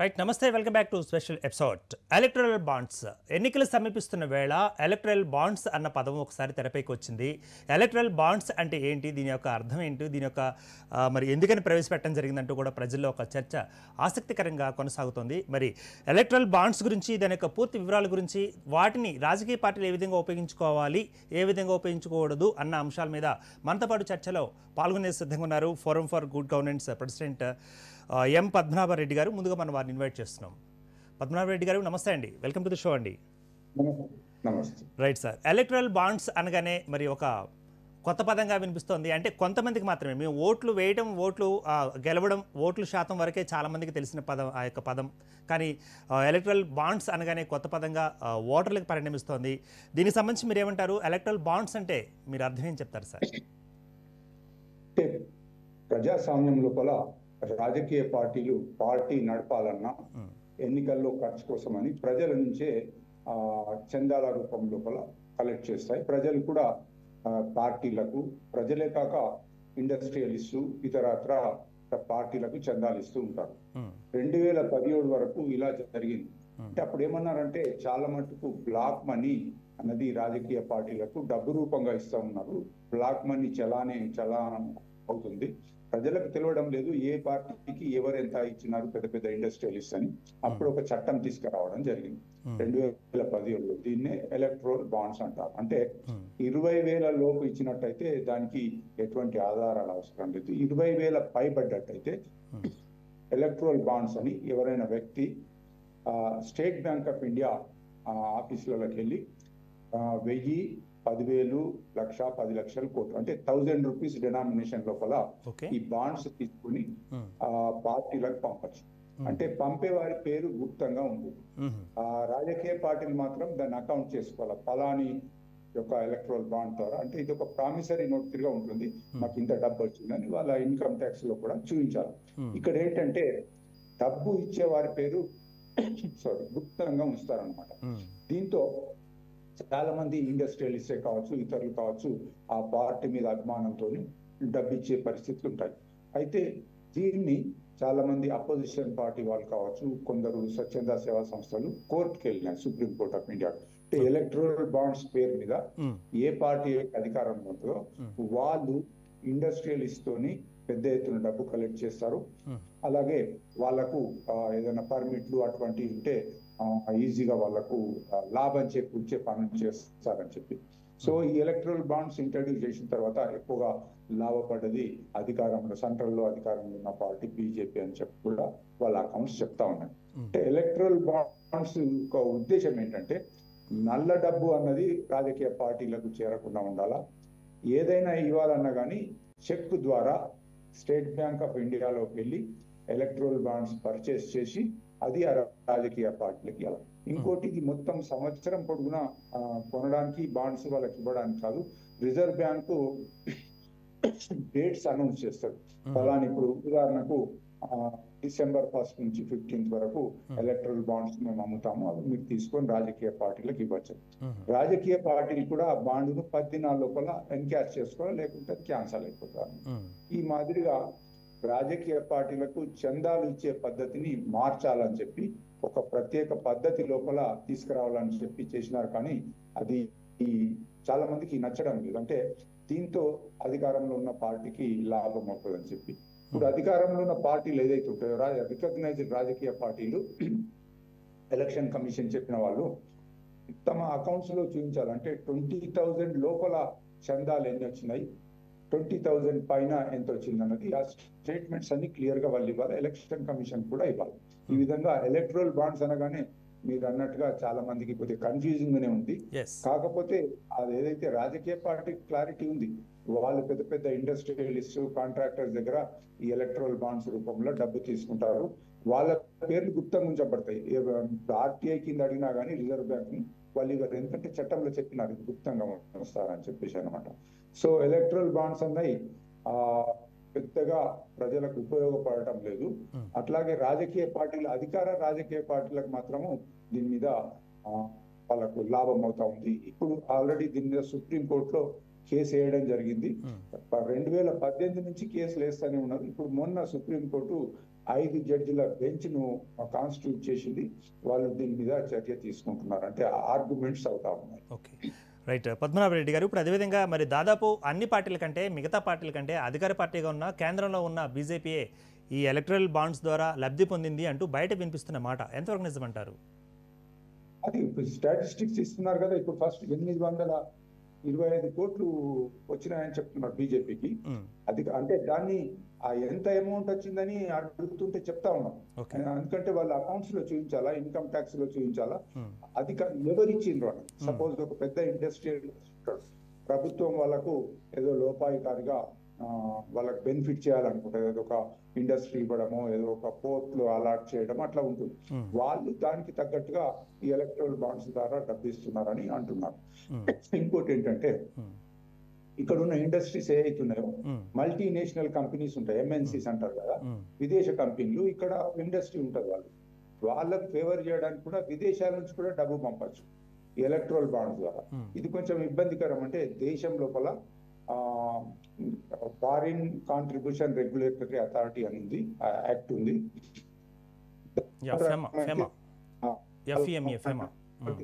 Right నమస్తే welcome back to special episode electoral bonds ఎన్నికలు సమీపిస్తున్న వేళ ఎలక్ట్రల్ బాండ్స్ అన్న పదం ఒకసారి తెరపైకి వచ్చింది ఎలక్ట్రల్ బాండ్స్ అంటే ఏంటి దీని యొక్క అర్థం ఏంటి దీని యొక్క ఆ, మరి ఎందుకని ప్రవేశపెట్టడం జరిగిందంటూ కూడా ప్రజల్లో ఒక చర్చ ఆసక్తికరంగా కొనసాగుతోంది మరి ఎలక్ట్రల్ బాండ్స్ గురించి దాని యొక్క పూర్తి వివరాల గురించి వాటిని రాజకీయ పార్టీలు ఏ విధంగా ఉపయోగించుకోవాలి ఏ విధంగా ఉపయోగించుకోకూడదు అన్న అంశాల మీద మనతో పాటు చర్చలో పాల్గొనే సిద్ధంగా ఉన్నారు forum for good governance president uh, M Padmanabha Reddy గారు ముందుగా మనం వారిని ఇన్వైట్ చేస్తున్నాం పద్మనాభరెడ్డి గారు నమస్తే అండి వెల్కమ్ టు ది షో అండి నమస్తే రైట్ సార్ ఎలక్ట్రల్ బాండ్స్ అనగానే మరి ఒక కొత్త పదంగా వినిపిస్తోంది అంటే కొంతమందికి మాత్రమే మేము ఓట్లు వేయడం ఓట్లు ఆ, గెలవడం ఓట్ల శాతం వరకే చాలామందికి తెలిసిన పదం ఆ యొక్క పదం కానీ ఎలక్ట్రల్ బాండ్స్ అనగానే కొత్త పదంగా ఆ, ఓటర్లకు పరిణమిస్తోంది దీనికి సంబంధించి మీరు ఏమంటారు ఎలక్ట్రల్ బాండ్స్ అంటే మీరు అర్థం ఏం చెప్తారు సార్ అంటే ప్రజాస్వామ్యం లోపల రాజకీయ పార్టీలు పార్టీ నడపాలన్నా మ్, ఎన్నికల్లో ఖర్చు కోసమని ప్రజల నుంచే ఆ చందాల రూపం లోపల కలెక్ట్ చేస్తాయి ప్రజలు కూడా ఆ, పార్టీలకు ప్రజలే కాక ఇండస్ట్రియలిస్టు ఇతరత్ర పార్టీలకు చందాలు ఇస్తూ ఉంటారు మ్, రెండు వేల పదిహేడు వరకు ఇలా జరిగింది మ్, అంటే అప్పుడు ఏమన్నారంటే చాలా మటుకు బ్లాక్ మనీ అన్నది రాజకీయ పార్టీలకు డబ్బు రూపంగా ఇస్తా ఉన్నారు బ్లాక్ మనీ చలానే చలానం అవుతుంది ప్రజలకు తెలియడం లేదు ఏ పార్టీకి ఎవరు ఎంత ఇచ్చినారు పెద్ద పెద్ద ఇండస్ట్రియలిస్ట్ అని అప్పుడు ఒక చట్టం తీసుకురావడం జరిగింది మ్, రెండు వేల పదిహేడులో దీన్నే ఎలక్ట్రోల్ బాండ్స్ అంటారు అంటే మ్, ఇరవై వేల లోపు ఇచ్చినట్టయితే దానికి ఎటువంటి ఆధారాలు అవసరం లేదు ఇరవై వేల పైబడ్డట్టయితే మ్, ఎలక్ట్రల్ బాండ్స్ అని ఎవరైనా వ్యక్తి ఆ, స్టేట్ బ్యాంక్ ఆఫ్ ఇండియా ఆ, ఆఫీసులలోకి వెళ్ళి ఆ, వెయ్యి పదివేలు లక్ష పది లక్షలు కోట్లు అంటే థౌజండ్ రూపీస్ డినామినేషన్ లోపల ఓకే ఈ బాండ్స్ తీసుకుని మ్, ఆ పార్టీలకు పంపచ్చు మ్, అంటే పంపే వారి పేరు గుప్తంగా ఉంటుంది మ్, ఆ రాజకీయ పార్టీలు మాత్రం దాన్ని అకౌంట్ చేసుకోవాలి ఫలాని యొక్క ఎలక్ట్రల్ బాండ్ ద్వారా అంటే ఇది ఒక ప్రామిసరీ నోట్ తిరిగా ఉంటుంది మాకు ఇంత డబ్బు వచ్చిందని వాళ్ళ ఇన్కమ్ ట్యాక్స్ లో కూడా చూపించాలి మ్, ఇక్కడ ఏంటంటే డబ్బు ఇచ్చే వారి పేరు సారీ గుప్తంగా ఉంచుతారనమాట మ్, దీంతో చాలా మంది ఇండస్ట్రియలిస్టే కావచ్చు ఇతరులు కావచ్చు ఆ పార్టీ మీద అభిమానంతో డబ్బు ఇచ్చే పరిస్థితులు ఉంటాయి అయితే దీన్ని చాలా మంది అపోజిషన్ పార్టీ వాళ్ళు కావచ్చు కొందరు స్వచ్ఛంద సేవా సంస్థలు కోర్టుకి వెళ్ళినాయి సుప్రీం కోర్ట్ ఆఫ్ ఇండియా అంటే ఎలక్ట్రల్ బాండ్స్ పేరు మీద మ్, ఏ పార్టీ అధికారంలో ఉంటుందో మ్. వాళ్ళు ఇండస్ట్రియలిస్ట్ తోని పెద్ద ఎత్తున డబ్బు కలెక్ట్ చేస్తారు మ్, అలాగే వాళ్ళకు ఆ, ఏదైనా పర్మిట్లు అటువంటివి ఉంటే ఆ, ఈజీగా వాళ్ళకు ఆ, లాభం చేకూర్చే పనులు చేస్తారని చెప్పి సో ఈ ఎలక్ట్రల్ బాండ్స్ ఇంట్రడ్యూస్ చేసిన తర్వాత ఎక్కువగా లాభపడ్డది అధికారంలో సెంట్రల్ లో అధికారంలో ఉన్న పార్టీ బీజేపీ అని చెప్పి కూడా వాళ్ళ అకౌంట్స్ చెప్తా ఉన్నాయి మ్, అంటే ఎలక్ట్రల్ బాండ్స్ యొక్క ఉద్దేశం ఏంటంటే నల్ల డబ్బు అన్నది రాజకీయ పార్టీలకు చేరకుండా ఉండాలా ఏదైనా ఇవ్వాలన్నా కానీ చెక్ ద్వారా స్టేట్ బ్యాంక్ ఆఫ్ ఇండియాలోకి వెళ్ళి ఎలక్ట్రల్ బాండ్స్ పర్చేస్ చేసి అది ఆ రాజకీయ పార్టీలకు ఇవ్వాలి ఇంకోటి ఇది మొత్తం సంవత్సరం పొడుగునా ఆ, కొనడానికి బాండ్స్ వాళ్ళకి ఇవ్వడానికి కాదు రిజర్వ్ బ్యాంకు డేట్స్ అనౌన్స్ చేస్తారు మ్, ఫలాని ఇప్పుడు ఉదాహరణకు ఆ, డిసెంబర్ ఫస్ట్ నుంచి ఫిఫ్టీన్త్ వరకు Hmm. ఎలక్ట్రల్ బాండ్స్ మేము అమ్ముతాము అవి మీరు తీసుకొని రాజకీయ పార్టీలకు ఇవ్వచ్చు మ్, రాజకీయ పార్టీలు కూడా ఆ బాండ్ను పది నాలుగు లోపల ఎన్కాష్ చేసుకోవాలి లేకుంటే క్యాన్సల్ అయిపోతారు మ్, ఈ మాదిరిగా రాజకీయ పార్టీలకు చందాలు ఇచ్చే పద్ధతిని మార్చాలని చెప్పి ఒక ప్రత్యేక పద్ధతి లోపల తీసుకురావాలని చెప్పి చేసినారు కానీ అది ఈ చాలా మందికి నచ్చడం లేదు అంటే దీంతో అధికారంలో ఉన్న పార్టీకి లాభం అవుతుందని చెప్పి ఇప్పుడు అధికారంలో ఉన్న పార్టీలు ఏదైతే ఉంటాయో రికగ్నైజ్డ్ రాజకీయ పార్టీలు ఎలక్షన్ కమిషన్ చెప్పిన వాళ్ళు తమ అకౌంట్స్ లో చూపించాలంటే ట్వంటీ థౌజండ్ లోపల చందాలు ఎన్ని వచ్చినాయి ట్వంటీ థౌజండ్ పైన ఎంత వచ్చింది అన్నది ఆ స్టేట్మెంట్స్ అన్ని క్లియర్ గా వాళ్ళు ఇవ్వాలి ఎలక్షన్ కమిషన్ కూడా ఇవ్వాలి ఈ విధంగా ఎలక్ట్రల్ బాండ్స్ అనగానే మీరు అన్నట్టుగా చాలా మందికి కొద్దిగా కన్ఫ్యూజింగ్ గానే ఉంది ఎస్ కాకపోతే అది ఏదైతే రాజకీయ పార్టీ క్లారిటీ ఉంది వాళ్ళు పెద్ద పెద్ద ఇండస్ట్రియలిస్ట్ కాంట్రాక్టర్స్ దగ్గర ఈ ఎలక్ట్రల్ బాండ్స్ రూపంలో డబ్బు తీసుకుంటారు వాళ్ళ పేర్లు గుప్తంగా ఉంచబడతాయి ఆర్టీఐ కింద అడిగినా కానీ రిజర్వ్ బ్యాంక్ వాళ్ళు ఇవ్వరు ఎందుకంటే చట్టంలో చెప్పినారు ఇది గుప్తంగా వస్తారని చెప్పేసి అనమాట సో ఎలక్ట్రల్ బాండ్స్ అన్నాయి ఆ పెద్దగా ప్రజలకు ఉపయోగపడటం లేదు Hmm. అట్లాగే రాజకీయ పార్టీలు అధికార రాజకీయ పార్టీలకు మాత్రము దీని మీద ఆ, వాళ్ళకు లాభం అవుతా ఉంది ఇప్పుడు ఆల్రెడీ దీని మీద సుప్రీం కోర్టులో కేసు వేయడం జరిగింది ఉమ్, రెండు వేల పద్దెనిమిది నుంచి కేసులు వేస్తూనే ఉన్నారు ఇప్పుడు మొన్న సుప్రీంకోర్టు ఐదు జడ్జిల బెంచ్ ను కాన్స్టిట్యూట్ చేసింది వాళ్ళు దీని మీద చర్య తీసుకుంటున్నారు అంటే ఆర్గ్యుమెంట్స్ అవుతా ఉన్నాయి ఓకే రైట్ పద్మనాభరెడ్డి గారు ఇప్పుడు అదేవిధంగా మరి దాదాపు అన్ని పార్టీల కంటే మిగతా పార్టీల కంటే అధికార పార్టీగా ఉన్న కేంద్రంలో ఉన్న బీజేపీయే ఈ ఎలక్ట్రల్ బాండ్స్ ద్వారా లబ్ధి పొందింది అంటూ బయట వినిపిస్తున్న మాట ఎంతవరకు నిజమంటారు అది స్టాటిస్టిక్స్ ఇస్తున్నారు కదా ఇప్పుడు ఫస్ట్ ఎనిమిది వందల ఇరవై ఐదు కోట్లు వచ్చినాయని చెప్తున్నారు బీజేపీకి ఉమ్, అది అంటే దాన్ని ఆ ఎంత అమౌంట్ వచ్చిందని అడుగుతుంటే చెప్తా ఉన్నాం ఓకే ఎందుకంటే వాళ్ళ అకౌంట్స్ లో చూపించాలా ఇన్కమ్ ట్యాక్స్ లో చూపించాలా ఉమ్, అది కా- ఎవరు ఇచ్చిండ్రు అని సపోజ్ ఒక పెద్ద ఇండస్ట్రియల్ ప్రభుత్వం వాళ్ళకు ఏదో లోపాయికారిగా ఆ, వాళ్ళకి బెనిఫిట్ చేయాలనుకుంటారు ఏదో ఒక ఇండస్ట్రీ ఇవ్వడమో ఏదో ఒక పోర్ట్లు అలాట్ చేయడం అట్లా ఉంటుంది ఉమ్, వాళ్ళు దానికి తగ్గట్టుగా ఈ ఎలక్ట్రల్ బాండ్స్ ద్వారా డబ్బిస్తున్నారని అంటున్నారు ఉమ్, ఇంకోటి ఏంటంటే ఉమ్, ఇక్కడ ఉన్న ఇండస్ట్రీస్ ఏ అవుతున్నాయో ఉమ్, మల్టీనేషనల్ కంపెనీస్ ఉంటాయి ఎంఎన్సీస్ అంటారు కదా ఉమ్, విదేశ కంపెనీలు ఇక్కడ ఇండస్ట్రీ ఉంటుంది వాళ్ళు వాళ్ళకు ఫేవర్ చేయడానికి కూడా విదేశాల నుంచి కూడా డబ్బు పంపచ్చు ఎలక్ట్రల్ బాండ్స్ ద్వారా ఉమ్, ఇది కొంచెం ఇబ్బందికరం అంటే దేశం లోపల ఫారిన్ కాంట్రిబ్యూషన్ రెగ్యులేటరీ అథారిటీ అని ఉంది యాక్ట్ ఉంది yeah FEMA FEMA F E M A FEMA ఉమ్,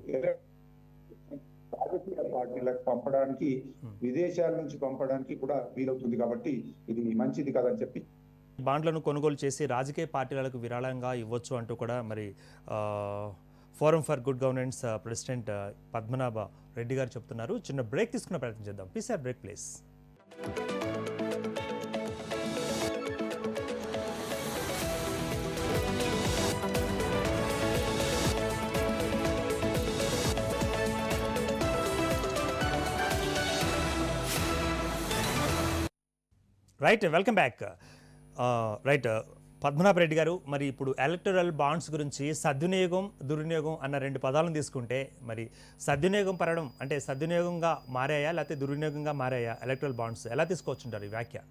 రాజకీయ పార్టీలకు పంపడానికి Hmm. విదేశాల నుంచి పంపడానికి కూడా వీలవుతుంది కాబట్టి ఇది మంచిది కాదని చెప్పి బాండ్లను కొనుగోలు చేసి రాజకీయ పార్టీలకు విరాళంగా ఇవ్వచ్చు అంటూ కూడా మరి forum for good governance president uh, Padmanabha Reddy గారు చెప్తున్నారు చిన్న బ్రేక్ తీసుకునే ప్రయత్నం చేద్దాం please sir break please right welcome back right Padmanabha Reddy garu మరి ఇప్పుడు ఎలక్టరల్ బాండ్స్ గురించి సద్వినియోగం దుర్వినియోగం అన్న రెండు పదాలను తీసుకుంటే మరి సద్వినియోగం పడడం అంటే సద్వినియోగంగా మారాయా లేకపోతే దుర్వినియోగంగా మారాయా ఎలక్టరల్ బాండ్స్ ఎలా తీసుకోవచ్చుంటారు ఈ వ్యాఖ్య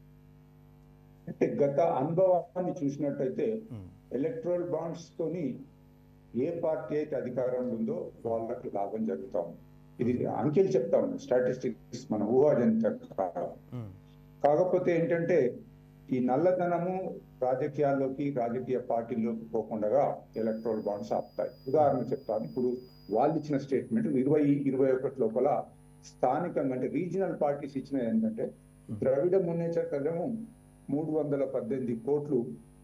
అంటే గత అనుభవాన్ని చూసినట్టయితే ఉమ్, ఎలక్ట్రల్ బాండ్స్ తోని ఏ పార్టీ అయితే అధికారంలో ఉందో వాళ్ళకి లాభం జరుగుతా ఉంది ఇది అంకెలు చెప్తా ఉంది స్టాటిస్టిక్స్ మన ఊహాజనిత కాదు. ఉమ్, కాకపోతే ఏంటంటే ఈ నల్లధనము రాజకీయాల్లోకి రాజకీయ పార్టీల్లోకి పోకుండా ఎలక్ట్రల్ బాండ్స్ ఆపుతాయి ఉదాహరణ చెప్తాను ఇప్పుడు వాళ్ళు ఇచ్చిన స్టేట్మెంట్ ఇరవై ఇరవై ఒకటి లోపల స్థానికంగా అంటే రీజనల్ పార్టీస్ ఇచ్చినది ఏంటంటే ద్రవిడ మున్నేచర్ కదేమో మూడు వందల పద్దెనిమిది కోట్లు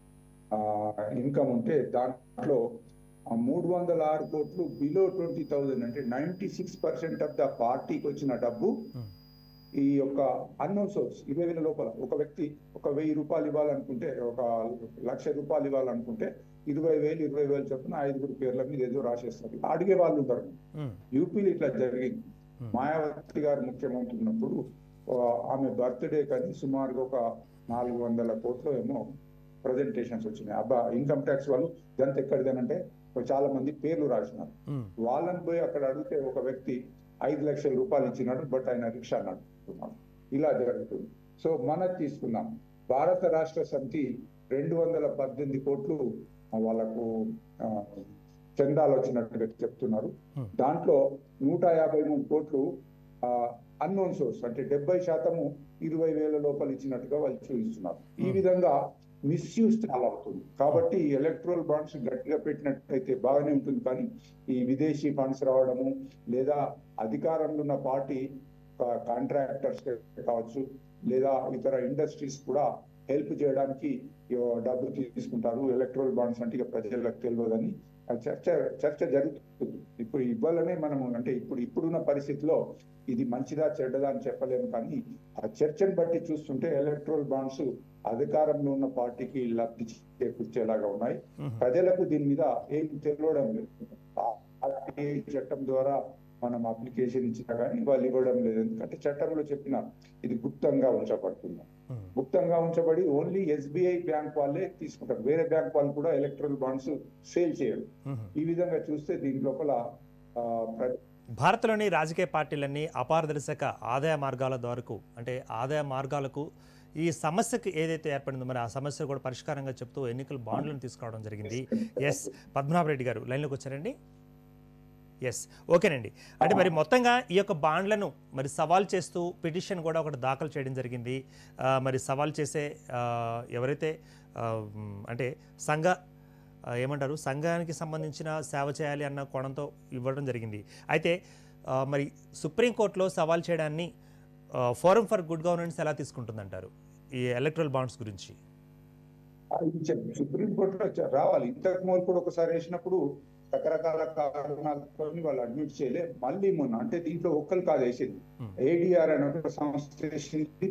ఇన్కమ్ ఉంటే దాంట్లో ఆ మూడు వందల ఆరు కోట్లు బిలో ట్వంటీ థౌజండ్ అంటే ninety six percent of the పార్టీకి వచ్చిన డబ్బు ఉమ్, ఈ యొక్క అన్నోన్ సోర్స్ ఇరవై వేల లోపల ఒక వ్యక్తి ఒక వెయ్యి రూపాయలు ఇవ్వాలనుకుంటే ఒక లక్ష రూపాయలు ఇవ్వాలనుకుంటే ఇరవై వేలు ఇరవై వేలు చొప్పున ఐదుగురు పేర్ల మీద ఏదో రాసేస్తారు అడిగే వాళ్ళు ఉంటారు ఉమ్, యూపీలో ఇట్లా జరిగింది Hmm. మాయావతి గారు ముఖ్యమంత్రి ఉన్నప్పుడు ఆ, ఆమె బర్త్డే కానీ సుమారుగా ఒక నాలుగు వందల కోట్లు ఏమో ప్రజెంటేషన్స్ వచ్చినాయి అబ్బా ఇన్కమ్ ట్యాక్స్ వాళ్ళు ఇదంతా ఎక్కడిదేనంటే చాలా మంది పేర్లు రాసినారు ఉమ్, వాళ్ళని పోయి అక్కడ అడిగితే ఒక వ్యక్తి ఐదు లక్షల రూపాయలు ఇచ్చినాడు బట్ ఆయన రిక్షా నడుపుతున్నాడు ఇలా జరుగుతుంది సో మనది తీసుకుందాం భారత రాష్ట్ర సమితి రెండు వందల పద్దెనిమిది కోట్లు ఆ, వాళ్ళకు ఆ, చందాలు వచ్చినట్టుగా చెప్తున్నారు Hmm. దాంట్లో నూట యాభై మూడు కోట్లు అన్నోన్ సోర్స్ అంటే డెబ్బై శాతము ఇరవై వేల లోపల ఇచ్చినట్టుగా వాళ్ళు చూపిస్తున్నారు ఈ Hmm. విధంగా మిస్యూజ్ చాలా అవుతుంది కాబట్టి ఎలక్ట్రల్ బాండ్స్ గట్టిగా పెట్టినట్టయితే బాగానే ఉంటుంది కానీ ఈ విదేశీ ఫండ్స్ రావడము లేదా అధికారంలో ఉన్న పార్టీ కాంట్రాక్టర్స్ కావచ్చు లేదా ఇతర ఇండస్ట్రీస్ కూడా హెల్ప్ చేయడానికి ఇగో డబ్బులు తీసుకుంటారు ఎలక్ట్రల్ బాండ్స్ అంటే ఇక ప్రజలకు తెలియదని ఆ చర్చ చర్చ జరుగుతుంది ఇప్పుడు ఇవ్వాలనే మనము అంటే ఇప్పుడు ఇప్పుడున్న పరిస్థితిలో ఇది మంచిదా చెడ్డదా అని చెప్పలేము కానీ ఆ చర్చను బట్టి చూస్తుంటే ఎలక్ట్రల్ బాండ్స్ అధికారంలో ఉన్న పార్టీకి లబ్ధి చేకూర్చేలాగా ఉన్నాయి ఉమ్, ప్రజలకు దీని మీద ఏం తెలియడం లేదు పార్టీ చట్టం ద్వారా మనం అప్లికేషన్ ఇచ్చినా కానీ వాళ్ళు ఇవ్వడం లేదు ఎందుకంటే చట్టంలో చెప్పిన ఇది గుప్తంగా ఉంచబడుతుంది ఉమ్, గుప్తంగా ఉంచబడి ఓన్లీ ఎస్బీఐ బ్యాంక్ వాళ్ళే తీసుకుంటారు వేరే బ్యాంక్ వాళ్ళు కూడా ఎలక్ట్రల్ బాండ్స్ సేల్ చేయరు ఉమ్. ఈ విధంగా చూస్తే దీని లోపల ఆ, ప్ర- భారత్లోని రాజకీయ పార్టీలన్నీ అపారదర్శక ఆదాయ మార్గాల ద్వారాకు అంటే ఆదాయ మార్గాలకు ఈ సమస్యకు ఏదైతే ఏర్పడిందో మరి ఆ సమస్య కూడా పరిష్కారంగా చెప్తూ ఎన్నికల బాండ్లను తీసుకురావడం జరిగింది ఎస్ పద్మనాభ రెడ్డి గారు లైన్లోకి వచ్చారండి ఎస్ ఓకేనండి అంటే మరి మొత్తంగా ఈ యొక్క బాండ్లను మరి సవాల్ చేస్తూ పిటిషన్ కూడా ఒకటి దాఖలు చేయడం జరిగింది ఆ, మరి సవాల్ చేసే ఆ, ఎవరైతే ఆ, మ్, అంటే సంఘ ఆ, ఏమంటారు సంఘానికి సంబంధించిన సేవ చేయాలి అన్న కోణంతో ఇవ్వడం జరిగింది అయితే ఆ, మరి సుప్రీంకోర్టులో సవాల్ చేయడాన్ని ఫోరం ఫర్ గుడ్ గవర్నెన్స్ ఎలా తీసుకుంటుందంటారు ఈ ఎలక్ట్రల్ బాండ్స్ గురించి సుప్రీంకోర్టులో చ- రావాలి ఇంతకు ముందు కూడా ఒకసారి వేసినప్పుడు రకరకాల కారణాలతో వాళ్ళు అడ్మిట్ చేయలే మళ్ళీ మొన్న అంటే దీంట్లో ఒక్కరు కాదు వేసింది Hmm. ఏడిఆర్ అనే ఒక సంస్థ వేసింది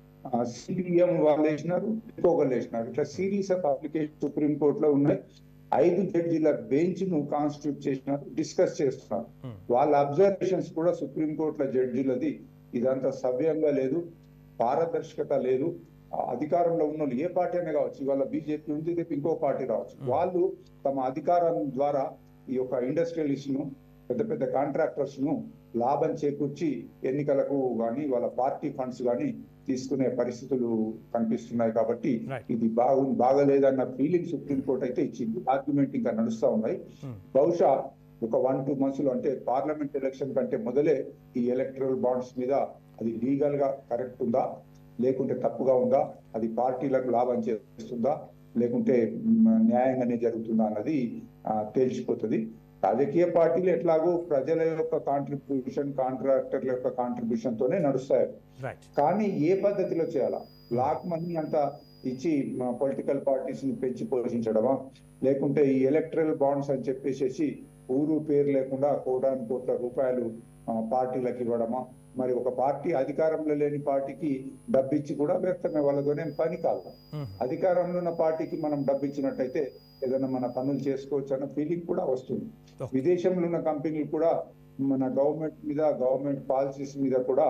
సిపిఎం వాళ్ళు వేసినారు ఇంకొకరు వేసినారు ఇట్లా సిరీస్ ఆఫ్ అప్లికేషన్ సుప్రీం కోర్టులో ఉన్నాయి ఐదు జడ్జీల బెంచ్ ను కాన్స్టిట్యూట్ చేసినారు డిస్కస్ చేస్తున్నారు Hmm. వాళ్ళ అబ్జర్వేషన్స్ కూడా సుప్రీం కోర్టుల జడ్జీలది ఇదంతా సవ్యంగా లేదు పారదర్శకత లేదు ఆ అధికారంలో ఉన్న వాళ్ళు ఏ పార్టీ అయినా కావచ్చు ఇవాళ బీజేపీ ఉంది రేపు ఇంకో పార్టీ రావచ్చు Hmm. వాళ్ళు తమ అధికారం ద్వారా ఈ యొక్క ఇండస్ట్రియలిస్ట్ ను పెద్ద పెద్ద కాంట్రాక్టర్స్ ను లాభం చేకూర్చి ఎన్నికలకు గాని వాళ్ళ పార్టీ ఫండ్స్ గాని తీసుకునే పరిస్థితులు కనిపిస్తున్నాయి కాబట్టి Right. ఇది బాగు బాగలేదన్న ఫీలింగ్ సుప్రీం కోర్టు అయితే ఇచ్చింది ఆర్గ్యుమెంట్ ఇంకా నడుస్తా ఉన్నాయి Hmm. బహుశా ఒక వన్ టూ మంత్స్ లో అంటే పార్లమెంట్ ఎలక్షన్ కంటే మొదలే ఈ ఎలక్ట్రల్ బాండ్స్ మీద అది లీగల్ గా కరెక్ట్ ఉందా లేకుంటే తప్పుగా ఉందా అది పార్టీలకు లాభం చేస్తుందా లేకుంటే మ్, న్యాయంగానే జరుగుతుందా అన్నది ఆ, తేల్చిపోతుంది రాజకీయ పార్టీలు ఎట్లాగో ప్రజల యొక్క కాంట్రిబ్యూషన్ కాంట్రాక్టర్ల యొక్క కాంట్రిబ్యూషన్ తోనే నడుస్తాయి రైట్ కానీ ఏ పద్ధతిలో చేయాలా బ్లాక్ మనీ అంత ఇచ్చి పొలిటికల్ పార్టీస్ ని పెంచి పోషించడమా లేకుంటే ఈ ఎలక్ట్రల్ బాండ్స్ అని చెప్పేసి ఊరు పేరు లేకుండా కోటాను కోట్ల రూపాయలు ఆ, పార్టీలకు ఇవ్వడమా మరి ఒక పార్టీ అధికారంలో లేని పార్టీకి డబ్బిచ్చి కూడా వ్యర్థమే వాళ్ళతోనే పని కాదు అధికారంలో ఉన్న పార్టీకి మనం డబ్బు ఇచ్చినట్టయితే ఏదైనా మన పనులు చేసుకోవచ్చు అన్న ఫీలింగ్ కూడా వస్తుంది Okay. విదేశంలో ఉన్న కంపెనీలు కూడా మన గవర్నమెంట్ మీద గవర్నమెంట్ పాలసీస్ మీద కూడా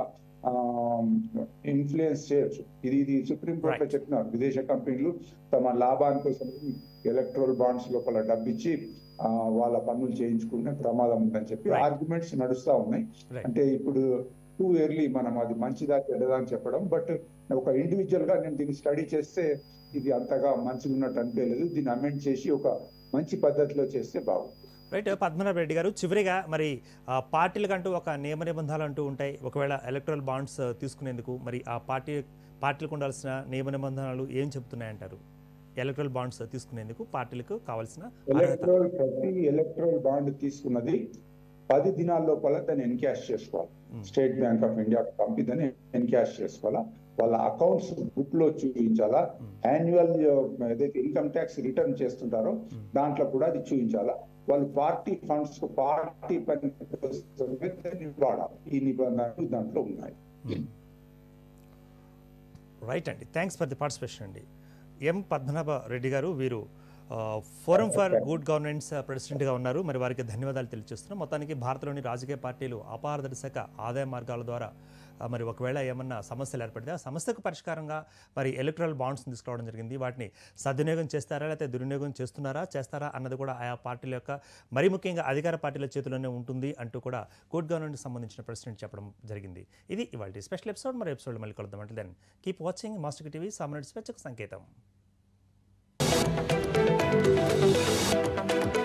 ఇన్ఫ్లుయెన్స్ చేయొచ్చు ఇది ఇది సుప్రీం కోర్టులో Right. చెప్పినారు విదేశ కంపెనీలు తమ లాభాని కోసం ఎలక్ట్రల్ బాండ్స్ లోపల డబ్బిచ్చి ఆ, వాళ్ళ పనులు చేయించుకునే ప్రమాదం ఉందని చెప్పి Right. ఆర్గ్యుమెంట్స్ నడుస్తా ఉన్నాయి Right. అంటే ఇప్పుడు టూ ఇయర్లీ మనం అది మంచిదా చెడ్డదా అని చెప్పడం బట్ ఒక ఇండివిజువల్ గా నేను దీన్ని స్టడీ చేస్తే ఇది అంతగా మంచిగా ఉన్నట్టు అనిపించలేదు దీన్ని అమెండ్ చేసి ఒక మంచి పద్ధతిలో చేస్తే బాగుంటుంది రైట్ పద్మనాభ రెడ్డి గారు చివరిగా మరి ఆ, పార్టీలకంటూ ఒక నియమ నిబంధనలు అంటూ ఉంటాయి ఒకవేళ ఎలక్ట్రల్ బాండ్స్ తీసుకునేందుకు మరి ఆ పార్టీ పార్టీలకు ఉండాల్సిన నియమ నిబంధనలు ఏం చెప్తున్నాయంటారు ఎలక్ట్రల్ బాండ్స్ తీసుకునేందుకు పార్టీలకు కావాల్సిన అర్హత ఎలక్ట్రల్ ప్రతి ఎలక్ట్రల్ బాండ్ తీసుకున్నది పది దినాల లోపల దాన్ని ఎన్కాష్ చేసుకోవాలి Hmm. State Bank of India పంపి దాన్ని ఎన్కాష్ చేసుకోవాలా వాళ్ళ అకౌంట్స్ బుక్ లో చూపించాలా Hmm. యాన్యువల్ ఏదైతే ఇన్కమ్ ట్యాక్స్ రిటర్న్ చేస్తుంటారో Hmm. దాంట్లో కూడా అది చూపించాలా వాళ్ళు పార్టీ ఫండ్స్ పార్టీ పని కోసమే దాన్ని వాడాలి ఈ నిబంధనలు దాంట్లో ఉన్నాయి రైట్ అండి థ్యాంక్స్ ఫర్ ది పార్టిసిపేషన్ అండి ఎం పద్మనాభ రెడ్డి గారు వీరు ఫోరం ఫర్ గుడ్ గవర్నెన్స్ ప్రెసిడెంట్గా ఉన్నారు మరి వారికి ధన్యవాదాలు తెలియజేస్తున్నాం మొత్తానికి భారత్లోని రాజకీయ పార్టీలు అపారదర్శక ఆదాయ మార్గాల ద్వారా ఆ, మరి ఒకవేళ ఏమన్నా సమస్యలు ఏర్పడితే ఆ సమస్యకు పరిష్కారంగా మరి ఎలక్ట్రల్ బాండ్స్ని తీసుకురావడం జరిగింది వాటిని సద్వినియోగం చేస్తారా లేకపోతే దుర్వినియోగం చేస్తున్నారా చేస్తారా అన్నది కూడా ఆయా పార్టీల యొక్క మరి ముఖ్యంగా అధికార పార్టీల చేతిలోనే ఉంటుంది అంటూ కూడా గుడ్ గవర్నెన్స్ సంబంధించిన ప్రెసిడెంట్ చెప్పడం జరిగింది ఇది ఇవాళ స్పెషల్ ఎపిసోడ్ మరి ఎపిసోడ్ మళ్ళీ కలుద్దాం అంటే then keep watching Master TV సామాన్యుడి స్వేచ్ఛకు సంకేతం